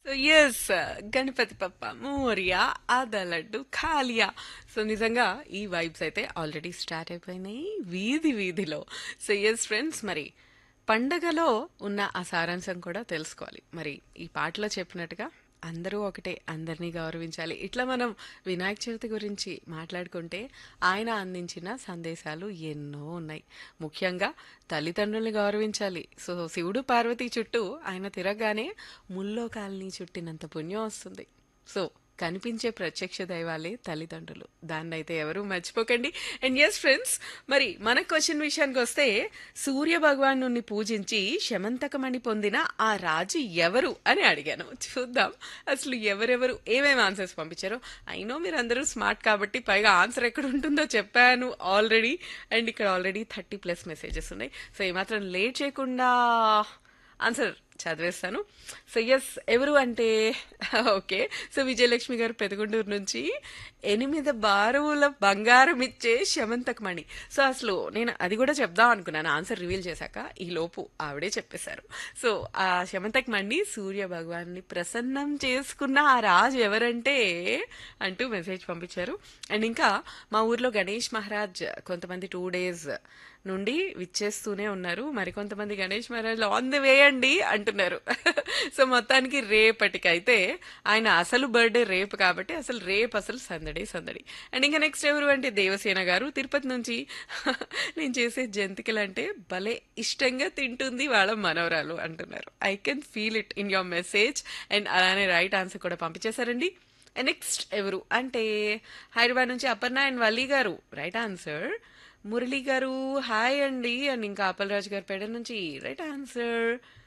yes Ganapati పప్ప మోరియా ఆదా laddu ఖాలియా so నిజంగా ఈ వైబ్స్ అయితే ఆల్రెడీ స్టార్ట్ అయిపోయినాయి వీధి వీధిలో సో ఎస్ ఫ్రెండ్స్ మరి పండగలో ఉన్న ఆ సారాంశం కూడా తెలుసుకోవాలి మరి ఈ పాటలో చెప్పినట్టుగా అందరూ ఒకటే అందరినీ గౌరవించాలి ఇట్లా మనం వినాయక చవితి గురించి మాట్లాడుకుంటే ఆయన అందించిన సందేశాలు ఎన్నో ఉన్నాయి ముఖ్యంగా తల్లిదండ్రుల్ని గౌరవించాలి సో శివుడు పార్వతి చుట్టూ ఆయన తిరగగానే ముల్లోకాల్ని చుట్టినంత పుణ్యం వస్తుంది సో కనిపించే ప్రత్యక్ష దైవాలే తల్లిదండ్రులు దాన్ని అయితే ఎవరు మర్చిపోకండి అండ్ ఎస్ ఫ్రెండ్స్ మరి మన క్వశ్చన్ విషయానికి వస్తే సూర్య భగవాను పూజించి శమంతకమణి పొందిన ఆ రాజు ఎవరు అని అడిగాను చూద్దాం అసలు ఎవరెవరు ఏమేమి ఆన్సర్స్ పంపించారో అయినో మీరు అందరూ స్మార్ట్ కాబట్టి పైగా ఆన్సర్ ఎక్కడ ఉంటుందో చెప్పాను ఆల్రెడీ అండ్ ఇక్కడ ఆల్రెడీ థర్టీ ప్లస్ మెసేజెస్ ఉన్నాయి సో ఏమాత్రం లేట్ చేయకుండా ఆన్సర్ చదివేస్తాను సో ఎస్ ఎవరు అంటే ఓకే సో విజయలక్ష్మి గారు పెదగుండూరు నుంచి ఎనిమిది బారువుల బంగారం ఇచ్చే శమంతకమణి సో అసలు నేను అది కూడా చెప్దాం అనుకున్నాను ఆన్సర్ రివీల్ చేశాక ఈ లోపు ఆవిడే చెప్పేశారు సో ఆ శమంతకమణి సూర్య భగవాన్ని ప్రసన్నం చేసుకున్న ఆ రాజు ఎవరంటే అంటూ మెసేజ్ పంపించారు అండ్ ఇంకా మా ఊర్లో గణేష్ మహారాజ్ కొంతమంది టూ డేస్ నుండి విచ్చేస్తూనే ఉన్నారు మరికొంతమంది Ganesh Maharaj on the way అండి అంటున్నారు సో మొత్తానికి రేపటికైతే ఆయన అసలు బర్త్డే రేపు కాబట్టి అసలు రేపు అసలు సందడి సందడి అండ్ ఇంకా నెక్స్ట్ ఎవరు అంటే దేవసేన గారు తిరుపతి నుంచి నేను చేసే జంతికలు అంటే భలే ఇష్టంగా తింటుంది వాళ్ళ మనవరాలు అంటున్నారు I can feel it in your message and అలానే రైట్ ఆన్సర్ కూడా పంపించేశారండి అండ్ నెక్స్ట్ ఎవరు అంటే హైదరాబాద్ నుంచి అపర్ణ అండ్ వల్లి గారు రైట్ ఆన్సర్ మురళి గారు హాయ్ అండి అండ్ ఇంకా అప్పలరాజు గారు పేడ నుంచి రైట్ ఆన్సర్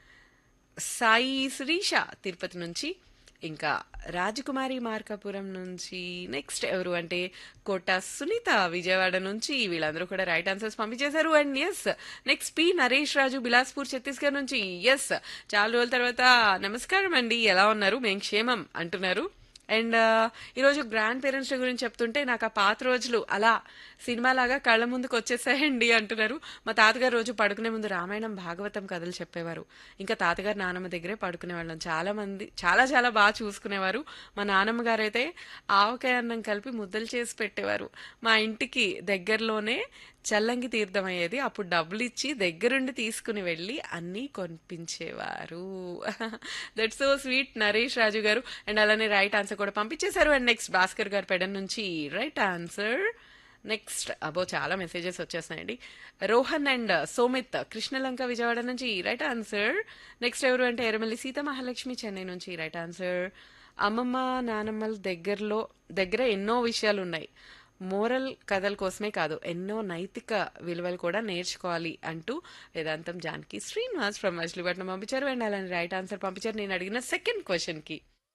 సాయి శ్రీష తిరుపతి నుంచి ఇంకా రాజకుమారి మార్కాపురం నుంచి నెక్స్ట్ ఎవరు అంటే కోట సునీత విజయవాడ నుంచి వీళ్ళందరూ కూడా రైట్ ఆన్సర్స్ పంపించేశారు and yes next P Naresh Raju Bilaspur Chhattisgarh నుంచి ఎస్ చాలా రోజుల తర్వాత నమస్కారం అండి ఎలా ఉన్నారు మేము క్షేమం అంటున్నారు అండ్ ఈరోజు గ్రాండ్ పేరెంట్స్ గురించి చెప్తుంటే నాకు ఆ పాత రోజులు అలా సినిమా లాగా కళ్ళ ముందుకు వచ్చేసాయండి అంటున్నారు మా తాతగారు రోజు పడుకునే ముందు రామాయణం భాగవతం కథలు చెప్పేవారు ఇంకా తాతగారు నానమ్మ దగ్గరే పడుకునే వాళ్ళం చాలా మంది చాలా చాలా బాగా చూసుకునేవారు మా నానమ్మ గారు అయితే ఆవకాయ అన్నం కలిపి ముద్దలు చేసి పెట్టేవారు మా ఇంటికి దగ్గరలోనే చల్లంగి తీర్థం అయ్యేది అప్పుడు డబ్బులు ఇచ్చి దగ్గరుండి తీసుకుని వెళ్ళి అన్నీ కొనిపించేవారు that so sweet Naresh Raju గారు అండ్ అలానే రైట్ ఆన్సర్ కూడా పంపించేశారు అండ్ నెక్స్ట్ భాస్కర్ గారు పెడన్ నుంచి రైట్ ఆన్సర్ నెక్స్ట్ అబో చాలా మెసేజెస్ వచ్చేస్తున్నాయండి రోహన్ అండ్ సోమిత్ కృష్ణలంక విజయవాడ నుంచి రైట్ ఆన్సర్ నెక్స్ట్ ఎవరు అంటే ఎరమల్లి సీత మహాలక్ష్మి చెన్నై నుంచి రైట్ ఆన్సర్ అమ్మమ్మ నానమ్మల దగ్గరలో దగ్గర ఎన్నో విషయాలు ఉన్నాయి మోరల్ కథల కోసమే కాదు ఎన్నో నైతిక విలువలు కూడా నేర్చుకోవాలి అంటూ వేదాంతం జానకి శ్రీనివాస్ ఫ్రమ్ మచిలీపట్నం పంపించారు అండ్ అలానే రైట్ ఆన్సర్ పంపించారు నేను అడిగిన సెకండ్ క్వశ్చన్కి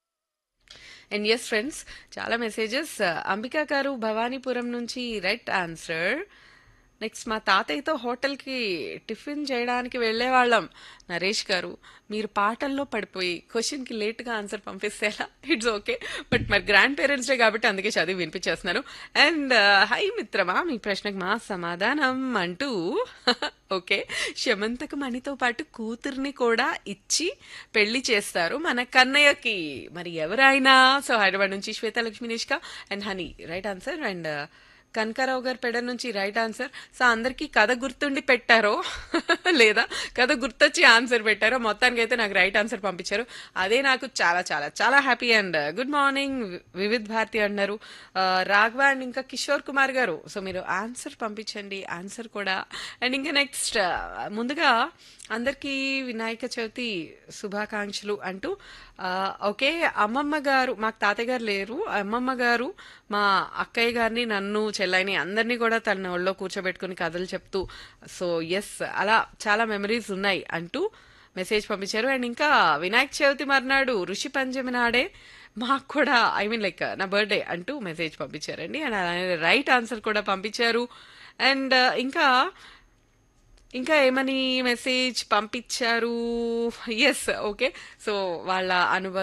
అండ్ ఎస్ ఫ్రెండ్స్ చాలా మెసేజెస్ అంబికా గారు భవానీపురం నుంచి రైట్ ఆన్సర్ నెక్స్ట్ మా తాతయ్యతో హోటల్కి టిఫిన్ చేయడానికి వెళ్ళేవాళ్ళం నరేష్ గారు మీరు పాటల్లో పడిపోయి క్వశ్చన్కి లేట్గా ఆన్సర్ పంపిస్తేలా ఇట్స్ ఓకే బట్ మరి గ్రాండ్ పేరెంట్స్ డే కాబట్టి అందుకే చదివి వినిపించేస్తున్నాను అండ్ హై మిత్రమా మీ ప్రశ్నకు మా సమాధానం అంటూ ఓకే శమంతక మణితో పాటు కూతుర్ని కూడా ఇచ్చి పెళ్లి చేస్తారు మన కన్నయ్యకి మరి ఎవరైనా సో హైదరాబాద్ నుంచి Swethalakshmi Nishka and Honey right answer and Kanakarao గారి పెడ నుంచి రైట్ ఆన్సర్ సో అందరికీ కథ గుర్తుండి పెట్టారో లేదా కథ గుర్తొచ్చి ఆన్సర్ పెట్టారో మొత్తానికి అయితే నాకు రైట్ ఆన్సర్ పంపించారు అదే నాకు చాలా చాలా చాలా happy and good morning Vividh Bharati అన్నారు రాఘవ అండ్ ఇంకా కిషోర్ కుమార్ గారు సో మీరు ఆన్సర్ పంపించండి ఆన్సర్ కూడా అండ్ ఇంకా నెక్స్ట్ ముందుగా అందరికీ వినాయక చవితి శుభాకాంక్షలు అంటూ ఓకే అమ్మమ్మ గారు మాకు తాతయ్య గారు లేరు అమ్మమ్మ గారు మా అక్కయ్య గారిని నన్ను చెల్లైని అందరినీ కూడా తన ఒళ్ళో కూర్చోబెట్టుకుని కథలు చెప్తూ సో ఎస్ అలా చాలా మెమరీస్ ఉన్నాయి అంటూ మెసేజ్ పంపించారు అండ్ ఇంకా వినాయక చవితి మర్నాడు ఋషి పంచమి నాడే మాకు కూడా ఐ మీన్ లైక్ నా బర్త్డే అంటూ మెసేజ్ పంపించారండి అండ్ అలానే రైట్ ఆన్సర్ కూడా పంపించారు అండ్ ఇంకా ఇంకా ఏమని మెసేజ్ పంపించారు ఎస్ ఓకే సో వాళ్ళ అనుబంధ